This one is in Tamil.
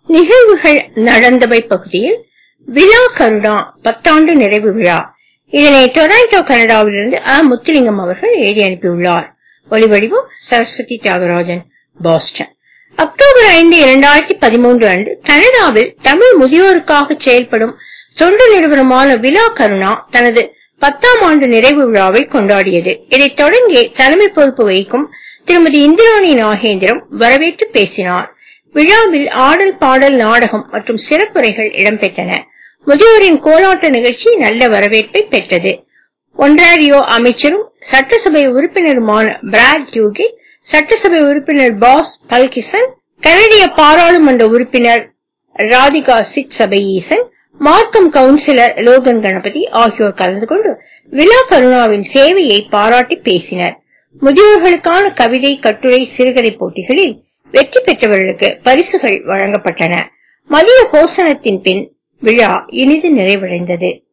நிகழ்வுகள் நடந்தவை பகுதியில் விழா கருணா பத்தாண்டு நிறைவு விழா இதனை டொராண்டோ கனடாவிலிருந்து அ முத்துலிங்கம் அவர்கள் எழுதி அனுப்பியுள்ளார் ஒலிவடிவம் சரஸ்வதி தியாகராஜன் பாஸ்டன் அக்டோபர் ஐந்து இரண்டாயிரத்தி பதிமூன்று அன்று கனடாவில் தமிழ் முதியோருக்காக செயல்படும் தொண்டு நிறுவனமான விழா கருணா தனது பத்தாம் ஆண்டு நிறைவு விழாவை கொண்டாடியது இதைத் தொடங்கி தலைமை பொறுப்பு வகிக்கும் திருமதி இந்திராணி நாகேந்திரம் வரவேற்று பேசினார் விழாவில் ஆடல் பாடல் நாடகம் மற்றும் சிறப்புரைகள் இடம்பெற்றன முதியோரின் கோலாட்ட நிகழ்ச்சி நல்ல வரவேற்பை பெற்றது ஒன்றாரியோ அமைச்சரும் சட்டசபை உறுப்பினருமான பிராட் டியூகில் சட்டசபை உறுப்பினர் பாஸ் பல்கிசன் கனடிய பாராளுமன்ற உறுப்பினர் ராதிகா சிட் சபையீசன் மார்க்கம் கவுன்சிலர் லோகன் கணபதி ஆகியோர் கலந்து கொண்டு விழா கருணாவின் சேவையை பாராட்டி பேசினர் முதியோர்களுக்கான கவிதை கட்டுரை சிறுகதை போட்டிகளில் வெற்றி பெற்றவர்களுக்கு பரிசுகள் வழங்கப்பட்டன மதிய போசனத்தின் பின் விழா இனிது நிறைவடைந்தது